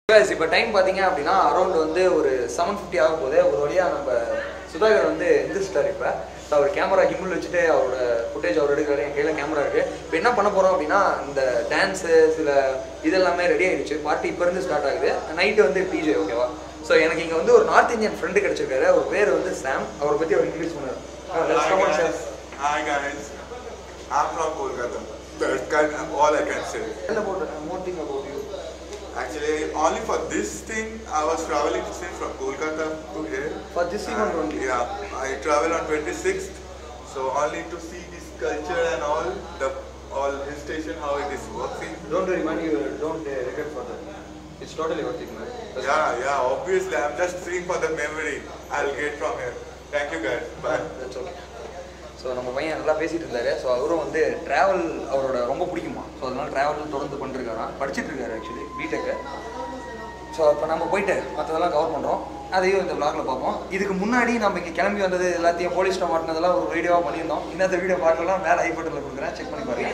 guys இப்போ time பார்த்தீங்க அப்படின்னா அரௌண்ட் வந்து ஒரு செவன் ஃபிஃப்டி ஆகும் போது ஒரு வழியாக நம்ம சுதாகர் வந்து எந்திரிச்சிட்டார் இப்போ ஸோ அவர் கேமரா கிம்பிள் வச்சுட்டு அவரோட ஃபுட்டேஜ் அவர் எடுக்கிறாரு என் கையில் கேமரா இருக்குது இப்போ என்ன பண்ண போகிறோம் அப்படின்னா இந்த டான்ஸு சில இதெல்லாமே ரெடி ஆயிடுச்சு பார்ட்டி இப்போ இருந்து ஸ்டார்ட் ஆகுது நைட்டு வந்து டிஜே ஓகேவா ஸோ எனக்கு இங்கே வந்து ஒரு நார்த் இந்தியன் ஃப்ரெண்டு கிடைச்சிருக்காரு அவர் பேர் வந்து சாம் அவரை பற்றி அவர் இன்ட்ரடியூஸ் பண்ணார் Hi guys. Hi guys. I'm from Kolkata. That's kind of all I can say. என்ன போட்டு more think about you Actually, only for this thing, I was traveling since from Kolkata to here. For this event And, only? Yeah, I travel on 26th. So only to see this culture and all the all hill station how it is working. Don't worry, man. You don't uh, regret for that. It's totally worth it, man. Yeah, yeah. Obviously, I'm just seeing for the memory I'll get from here. Thank you guys. Bye. That's okay. So நம்ம பையன் நல்லா பேசிட்டு இருந்தாரு so அவரும் வந்து travel அவரோட ரொம்ப பிடிக்குமா ஸோ அதனால ட்ராவல் தொடர்ந்து பண்ணிருக்காராம் படிச்சிட்டு இருக்காரு ஆக்சுவலி பிடெக்கு ஸோ இப்போ நம்ம போயிட்டு மற்றதெல்லாம் கவர் பண்ணுறோம் அதையும் இந்த vlogல பார்ப்போம் இதுக்கு முன்னாடி நம்ம இங்கே கிளம்பி வந்தது எல்லாத்தையும் போலீஸ் மாட்டினதெல்லாம் ஒரு வீடியோவாக பண்ணியிருந்தோம் இந்த வீடியோ பார்க்கலாம் மேலே ஐ பட்டனில் கொடுக்குறேன் செக் பண்ணி பாருங்க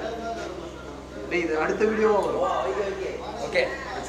டேய், இது அடுத்த வீடியோவாக வரும் ஓகே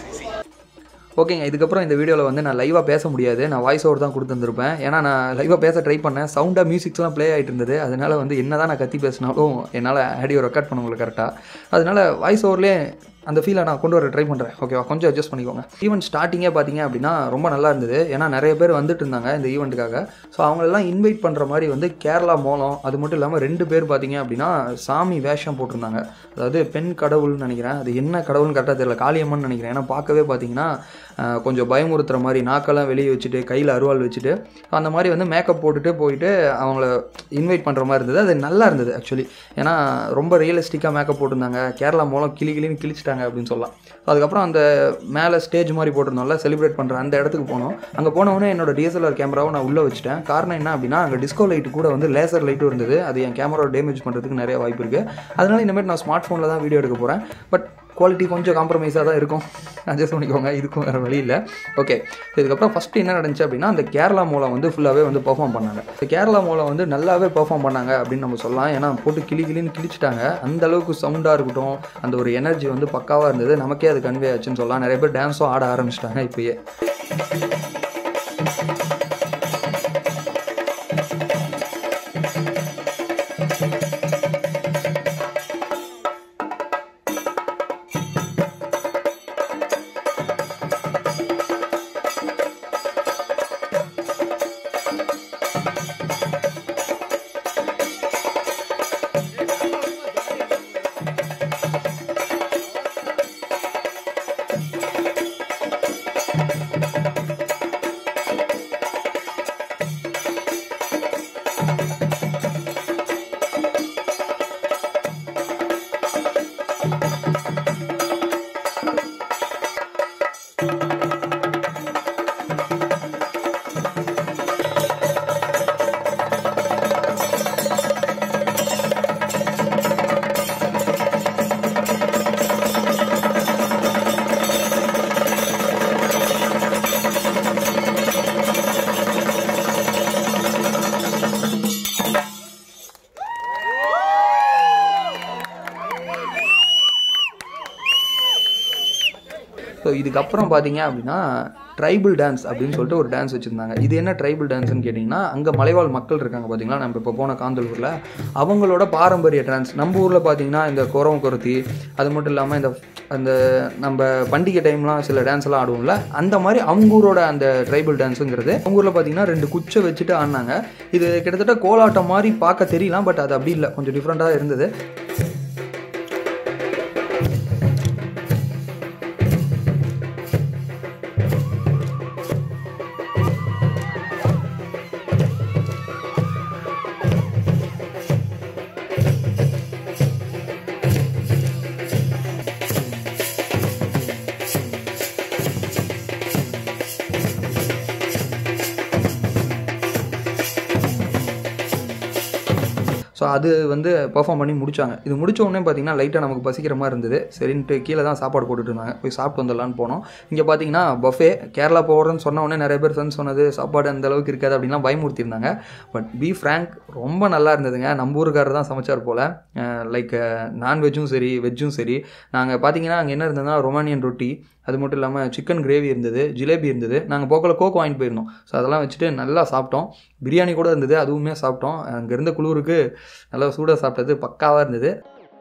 ஓகேங்க இதுக்கப்புறம் இந்த வீடியோவில் வந்து நான் லைவாக பேச முடியாது நான் வாய்ஸ் ஓவர் தான் கொடுத்துருந்துருப்பேன் ஏன்னா நான் லைவாக பேச ட்ரை பண்ணேன் சவுண்டாக மியூசிக்ஸ்லாம் ப்ளே ஆகிட்டு இருந்தது அதனால வந்து என்ன தான் நான் கத்தி பேசினாலும் என்னால் ஆடியோ ரெக்கார்ட் பண்ண முடியல கரெக்டாக அதனால வாய்ஸ் ஓவர்லேயே அந்த ஃபீலை நான் கொண்டு வர ட்ரை பண்ணுறேன் ஓகேவா கொஞ்சம் அட்ஜஸ்ட் பண்ணிக்கோங்க ஈவெண்ட் ஸ்டார்டிங்கே பார்த்தீங்க அப்படின்னா ரொம்ப நல்லா இருந்தது ஏன்னா நிறைய பேர் வந்துட்டு இருந்தாங்க இந்த ஈவெண்ட்டுக்காக ஸோ அவங்களெல்லாம் இன்வைட் பண்ணுற மாதிரி வந்து கேரளா மோளம் அது மட்டும் இல்லாமல் ரெண்டு பேர் பார்த்தீங்க அப்படின்னா சாமி வேஷம் போட்டிருந்தாங்க அதாவது பெண் கடவுள்னு நினைக்கிறேன் அது என்ன கடவுள்னு கரெக்டாக தெரியல காளியம்மன் நினைக்கிறேன் ஏன்னா பார்க்கவே பார்த்தீங்கன்னா அஹ், கொஞ்சம் பயமுறுத்துற மாதிரி நாக்கெல்லாம் வெளியே வச்சுட்டு கையில் அருவாள் வச்சுட்டு அந்த மாதிரி வந்து மேக்கப் போட்டுட்டு போயிட்டு அவங்கள இன்வைட் பண்ணுற மாதிரி இருந்தது அது நல்லா இருந்தது ஆக்சுவலி ஏன்னா ரொம்ப ரியலிஸ்டிக்காக மேக்கப் போட்டிருந்தாங்க கேரளா மூலம் கிளி கிளின்னு கிழிச்சிட்டாங்க அப்படின்னு சொல்லலாம் அதுக்கப்புறம் அந்த மேலே ஸ்டேஜ் மாதிரி போட்டிருந்தோம்ல செலிப்ரேட் பண்ணுற அந்த இடத்துக்கு போனோம் அங்கே போனவொடனே என்னோட டிஎஸ்எல்ஆர் கேமராவை நான் உள்ளே வச்சுட்டேன் காரணம் என்ன அப்படின்னா அங்கே டிஸ்கோ லைட்டு கூட வந்து லேசர் லைட்டும் இருந்தது அது என் கேமராவை டேமேஜ் பண்ணுறதுக்கு நிறைய வாய்ப்பு இருக்குது அதனால இனிமேல் நான் ஸ்மார்ட் ஃபோனில் தான் வீடியோ எடுக்க போகிறேன் பட் குவாலிட்டி கொஞ்சம் காம்ப்ரமைஸாக தான் இருக்கும் அட்ஜஸ்ட் பண்ணிக்கோங்க இதுக்கும் வேறு வழி இல்லை ஓகே இதுக்கப்புறம் ஃபஸ்ட்டு என்ன நடந்துச்சு அப்படின்னா அந்த கேரளா மூலம் வந்து ஃபுல்லாகவே வந்து பெர்ஃபார்ம் பண்ணாங்க இந்த கேரளா மூலம் வந்து நல்லாவே பெர்ஃபார்ம் பண்ணாங்க அப்படின்னு நம்ம சொல்லலாம் ஏன்னா போட்டு கிளி கிளின்னு கிழிச்சிட்டாங்க அந்த அளவுக்கு சவுண்டாக இருக்கட்டும் அந்த ஒரு எனர்ஜி வந்து பக்காவாக இருந்தது நமக்கே அது கன்வே ஆச்சுன்னு சொல்லலாம் நிறைய பேர் டான்ஸும் ஆட ஆரம்பிச்சிட்டாங்க இப்போயே ஸோ இதுக்கப்புறம் பார்த்தீங்க அப்படின்னா ட்ரைபிள் டான்ஸ் அப்படின்னு சொல்லிட்டு ஒரு டான்ஸ் வச்சுருந்தாங்க இது என்ன ட்ரைபிள் டான்ஸ்னு கேட்டிங்கன்னா அங்கே மலைவாழ் மக்கள் இருக்காங்க பார்த்தீங்களா நம்ம இப்போ போன காந்தலூரில் அவங்களோட பாரம்பரிய டான்ஸ் நம்ம ஊரில் பார்த்தீங்கன்னா இந்த குறவம் குரத்தி அது மட்டும் இல்லாமல் இந்த அந்த நம்ம பண்டிகை டைம்லாம் சில டான்ஸ் எல்லாம் ஆடுவோம்ல அந்த மாதிரி அவங்க ஊரோட அந்த ட்ரைபிள் டான்ஸுங்கிறது அவங்க ஊரில் பார்த்தீங்கன்னா ரெண்டு குச்சை வச்சுட்டு ஆடினாங்க இது கிட்டத்தட்ட கோலாட்டம் மாதிரி பார்க்க தெரியலாம் பட் அது அப்படி இல்லை கொஞ்சம் டிஃப்ரெண்ட்டாக இருந்தது ஸோ அது வந்து பெர்ஃபார்ம் பண்ணி முடிச்சாங்க இது முடிச்ச உடனே பார்த்தீங்கன்னா லைட்டாக நமக்கு பசிக்கிற மாதிரி இருந்தது சரின்ட்டு கீழே தான் சாப்பாடு போட்டுட்டு இருந்தாங்க போய் சாப்பிட்டு வந்துடலான்னு போனோம் இங்கே பார்த்தீங்கன்னா பஃபே கேரளா போகிறேன்னு சொன்ன உடனே நிறைய பேர் ஃப்ரெண்ட்ஸ் சொன்னது சாப்பாடு அந்த அளவுக்கு இருக்காது அப்படின்லாம் பயமுறுத்தியிருந்தாங்க பட் பீ ஃப்ராங்க் ரொம்ப நல்லா இருந்ததுங்க நம்ம ஊருக்காரர் தான் சமைச்சார் போல் லைக் நான்வெஜ்ஜும் சரி வெஜ்ஜும் சரி நாங்கள் பார்த்தீங்கன்னா அங்கே என்ன இருந்ததுன்னா ரொமானியன் ரொட்டி அது மட்டும் இல்லாமல் சிக்கன் கிரேவி இருந்தது ஜிலேபி இருந்தது நாங்கள் போக்கில் கோக் வாங்கிட்டு போயிருந்தோம் ஸோ அதெல்லாம் வச்சுட்டு நல்லா சாப்பிட்டோம் பிரியாணி கூட இருந்தது அதுவுமே சாப்பிட்டோம் அங்கே இருந்த குளிருக்கு நல்லா சூடாக சாப்பிட்டது பக்காவாக இருந்தது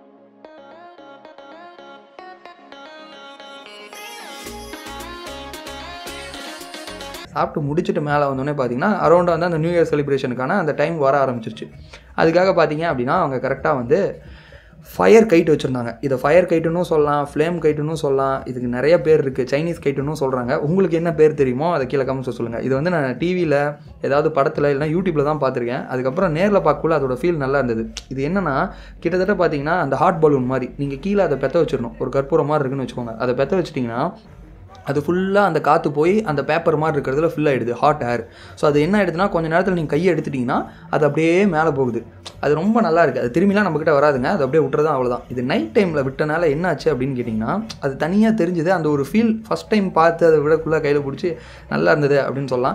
சாப்பிட்டு முடிச்சுட்டு மேலே வந்தோடனே பார்த்தீங்கன்னா அரௌண்ட் வந்து அந்த நியூ இயர் செலிப்ரேஷனுக்கான அந்த டைம் வர ஆரம்பிச்சிருச்சு அதுக்காக பார்த்தீங்க அப்படின்னா அவங்க கரெக்டாக வந்து ஃபயர் கைட் வச்சுருந்தாங்க இதை ஃபயர் கைட்டுன்னு சொல்லலாம் ஃப்ளேம் கைட்டுன்னு சொல்லலாம் இதுக்கு நிறைய பேர் இருக்குது சைனீஸ் கைட்டுன்னு சொல்கிறாங்க உங்களுக்கு என்ன பேர் தெரியுமோ அதை கீழே கமெண்ட்ஸ் சொல்லுங்கள் இது வந்து நான் டிவியில் ஏதாவது படத்தில் இல்லைனா யூடியூப்பில் தான் பார்த்துருக்கேன் அதுக்கப்புறம் நேரில் பார்க்கக்குள்ள அதோட ஃபீல் நல்லா இருந்தது இது என்னன்னா கிட்டத்தட்ட பார்த்தீங்கன்னா அந்த ஹாட் பலூன் மாதிரி நீங்கள் கீழே அதை பெற்ற வச்சிடணும் ஒரு கற்பூரம் மாதிரி இருக்குன்னு வச்சுக்கோங்க அதை பெற்ற வச்சிட்டிங்கன்னா அது ஃபுல்லாக அந்த காற்று போய் அந்த பேப்பர் மாதிரி இருக்கிறதுல ஃபில் ஆகிடுது ஹாட் ஏர் ஸோ அது என்ன ஆகிடுதுன்னா கொஞ்ச நேரத்தில் நீங்கள் கையை எடுத்துட்டிங்கன்னா அது அப்படியே மேலே போகுது அது ரொம்ப நல்லா இருக்குது அது திரும்பிலாம் நம்மக்கிட்ட வராதுங்க அது அப்படியே விட்டுறதான் அவ்வளோதான் இது நைட் டைமில் விட்டனால என்ன ஆச்சு அப்படின்னு கேட்டிங்கன்னா அது தனியாக தெரிஞ்சுது அந்த ஒரு ஃபீல் ஃபஸ்ட் டைம் பார்த்து அதை விடக்குள்ளே கையில் பிடிச்சி நல்லா இருந்தது அப்படின்னு சொல்லலாம்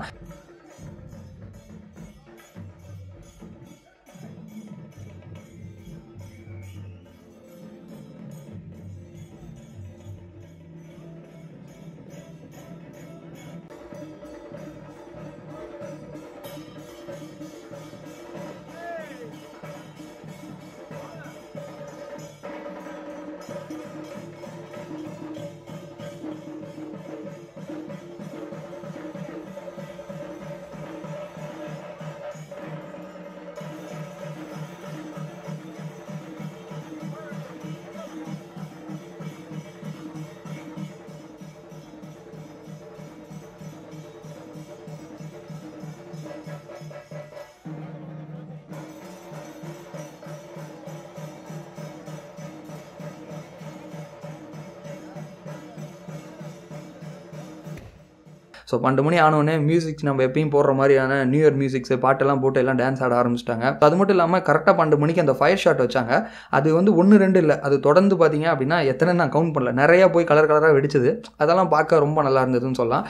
ஸோ பன்னெண்டு மணி ஆனோடனே மியூசிக்ஸ் நம்ம எப்பயும் போடுற மாதிரியான நியூ இயர் மியூசிக்ஸ் பாட்டெல்லாம் போட்டு எல்லாம் டான்ஸ் ஆட ஆரம்பிச்சிட்டாங்க அது மட்டும் இல்லாமல் கரெக்டாக பன்னெண்டு மணிக்கு அந்த ஃபயர் ஷாட் வச்சாங்க அது வந்து ஒன்று ரெண்டு இல்லை அது தொடர்ந்து பார்த்தீங்க அப்படின்னா எத்தனை நான் கவுண்ட் பண்ணல நிறையா போய் கலர் கலராக வெடிச்சது அதெல்லாம் பார்க்க ரொம்ப நல்லா இருந்ததுன்னு சொல்லலாம்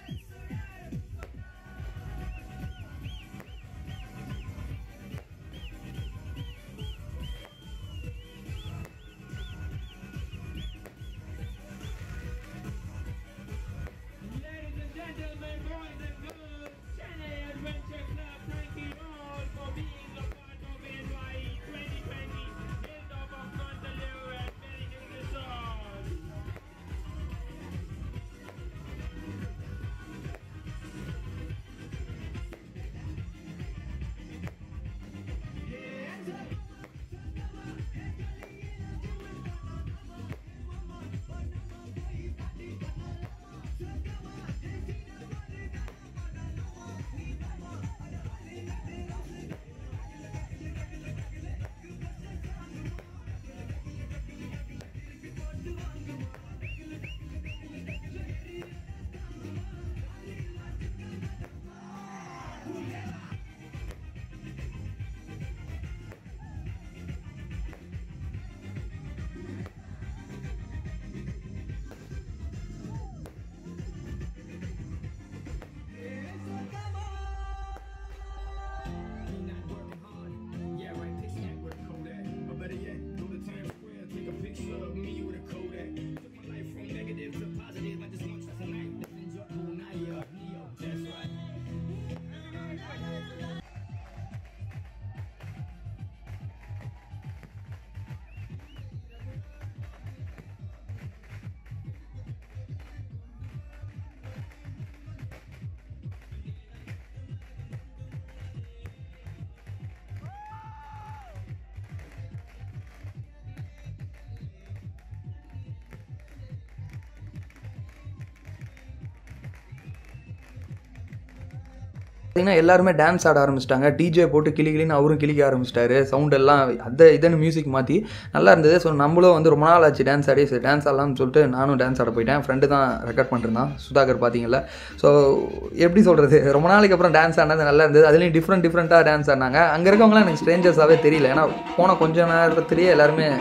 Ladies and gentlemen, boys and girls, Chennai Adventure Club, thank you all for being a part of NY 2020 Hilltop of Contaloo and Merry Christmas. பார்த்தீங்கன்னா எல்லாருமே டான்ஸ் ஆட ஆரம்பிச்சிட்டாங்க டிஜே போட்டு கிளி கிளின்னு அவரும் கிளிக்க ஆரம்பிச்சிட்டாரு சவுண்ட் எல்லாம் அதை இதன்னு மியூசிக் மாற்றி நல்லா இருந்தது ஸோ நம்மளும் வந்து ரொம்ப நாள் ஆச்சு டான்ஸ் ஆடி சரி டான்ஸ் ஆடலாம்னு சொல்லிட்டு நானும் டான்ஸ் ஆட போயிட்டேன் ஃப்ரெண்டு தான் ரெக்கார்ட் பண்ணிருந்தான் சுதாகர் பார்த்தீங்கல்ல ஸோ எப்படி சொல்கிறது ரொம்ப நாளைக்கு அப்புறம் டான்ஸ் ஆடினது நல்லா இருந்தது அதுலேயும் டிஃப்ரெண்ட் டிஃப்ரெண்ட்டாக டான்ஸ் ஆடினாங்க அங்கே இருக்கவங்களாம் எனக்கு ஸ்ட்ரேஞ்சர்ஸாகவே தெரியல ஏன்னா போன கொஞ்ச நேரத்துலேயே எல்லாருமே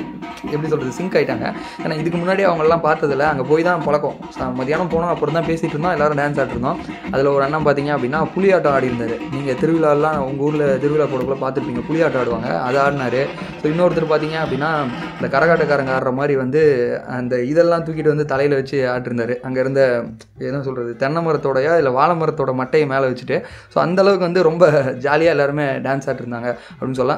எப்படி சொல்கிறது சிங்க் ஆகிட்டாங்க ஏன்னா இதுக்கு முன்னாடி அவங்கெல்லாம் பார்த்ததில்ல அங்கே போய் தான் பழக்கம் ச- மதியானம் போனோம் அப்புறம் தான் பேசிகிட்டு இருந்தோம் எல்லாரும் டான்ஸ் ஆடிருந்தோம் அதில் ஒரு அண்ணன் பார்த்தீங்க அப்படின்னா புலியாட்டம் ஆடி இருந்தார் நீங்கள் திருவிழாலாம் உங்கள் ஊரில் திருவிழா போடக்குள்ள பார்த்துருப்பீங்க புலியாட்டம் ஆடுவாங்க அதை ஆடினாரு ஸோ இன்னொருத்தர் பார்த்தீங்க அப்படின்னா இந்த கரகாட்டக்காரங்க ஆடுற மாதிரி வந்து அந்த இதெல்லாம் தூக்கிட்டு வந்து தலையில் வச்சு ஆட்டிருந்தாரு அங்கே இருந்த என்ன சொல்கிறது தென்னை மரத்தோடைய இல்லை வாழை மரத்தோட மட்டையை மேலே வச்சுட்டு ஸோ அந்தளவுக்கு வந்து ரொம்ப ஜாலியாக எல்லாருமே டான்ஸ் ஆட்டிருந்தாங்க அப்படின்னு சொல்லலாம்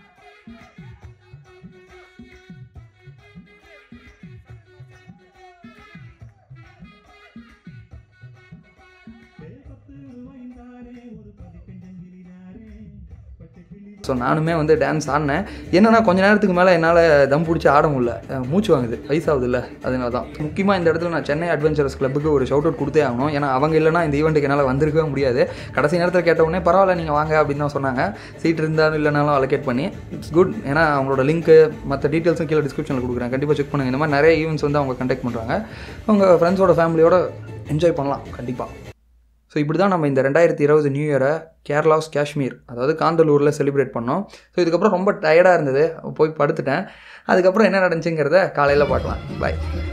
ஸோ நானுமே வந்து டான்ஸ் ஆடினேன் என்னன்னா கொஞ்ச நேரத்துக்கு மேலே என்னால் தம் பிடிச்சி ஆட முடியல அஹ் மூச்சு வாங்குது வயசாகுது இல்லை அதனால தான் முக்கியமாக இந்த இடத்துல நான் சென்னை அட்வென்ச்சரஸ் கிளப்புக்கு ஒரு ஷவுட் அவுட் கொடுத்தே ஆகணும் ஏன்னா அவங்க இல்லைனா இந்த ஈவெண்ட்டுக்கு என்னால் வந்திருக்கவே முடியாது கடைசி நேரத்தில் கேட்ட உடனே பரவாயில்ல நீங்கள் வாங்க அப்படின்னு தான் சொன்னாங்க சீட் இருந்தாலும் இல்லைனாலும் அலோகேட் பண்ணி இட்ஸ் குட் ஏன்னா அவங்களோட லிங்க்கு மற்ற டீட்டெயில்ஸும் கீழே டிஸ்கிரிப்ஷனில் கொடுக்குறேன் கண்டிப்பாக செக் பண்ணுங்கள் இந்த மாதிரி நிறைய ஈவெண்ட்ஸ் வந்து அவங்க கண்டக்ட் பண்ணுறாங்க உங்கள் ஃப்ரெண்ட்ஸோட ஃபேமிலியோட என்ஜாய் பண்ணலாம் கண்டிப்பாக ஸோ இப்படி தான் நம்ம இந்த ரெண்டாயிரத்தி இருபது நியூ இயரை கேரளாஸ் காஷ்மீர் அதாவது காந்தலூரில் செலிப்ரேட் பண்ணோம் ஸோ இதுக்கப்புறம் ரொம்ப டயர்டாக இருந்தது போய் படுத்துட்டேன் அதுக்கப்புறம் என்ன நடந்துச்சுங்கிறத காலையில் பார்க்கலாம் பாய்